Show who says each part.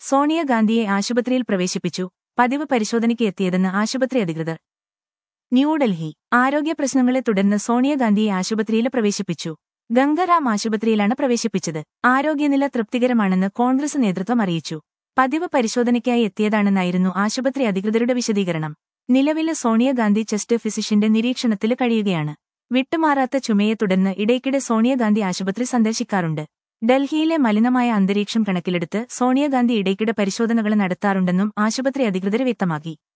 Speaker 1: സോണിയാഗാന്ധിയെ ആശുപത്രിയിൽ പ്രവേശിപ്പിച്ചു പതിവ് പരിശോധനയ്ക്ക് എത്തിയതെന്ന് ആശുപത്രി അധികൃതർ ന്യൂഡൽഹി ആരോഗ്യ പ്രശ്നങ്ങളെ തുടർന്ന് സോണിയാഗാന്ധിയെ ആശുപത്രിയിൽ പ്രവേശിപ്പിച്ചു ഗംഗറാം ആശുപത്രിയിലാണ് പ്രവേശിപ്പിച്ചത് ആരോഗ്യനില തൃപ്തികരമാണെന്ന് കോൺഗ്രസ് നേതൃത്വം അറിയിച്ചു പതിവ് പരിശോധനയ്ക്കായി എത്തിയതാണെന്നായിരുന്നു ആശുപത്രി അധികൃതരുടെ വിശദീകരണം നിലവില് സോണിയാഗാന്ധി ചെസ്റ്റ് ഫിസിഷ്യന്റെ നിരീക്ഷണത്തിൽ കഴിയുകയാണ് വിട്ടുമാറാത്ത ചുമയെ തുടർന്ന് ഇടയ്ക്കിടെ സോണിയാഗാന്ധി ആശുപത്രി സന്ദർശിക്കാറുണ്ട് ഡൽഹിയിലെ മലിനമായ അന്തരീക്ഷം കണക്കിലെടുത്ത് സോണിയാഗാന്ധി ഇടയ്ക്കിടെ പരിശോധനകൾ നടത്താറുണ്ടെന്നും ആശുപത്രി അധികൃതർ വ്യക്തമാക്കി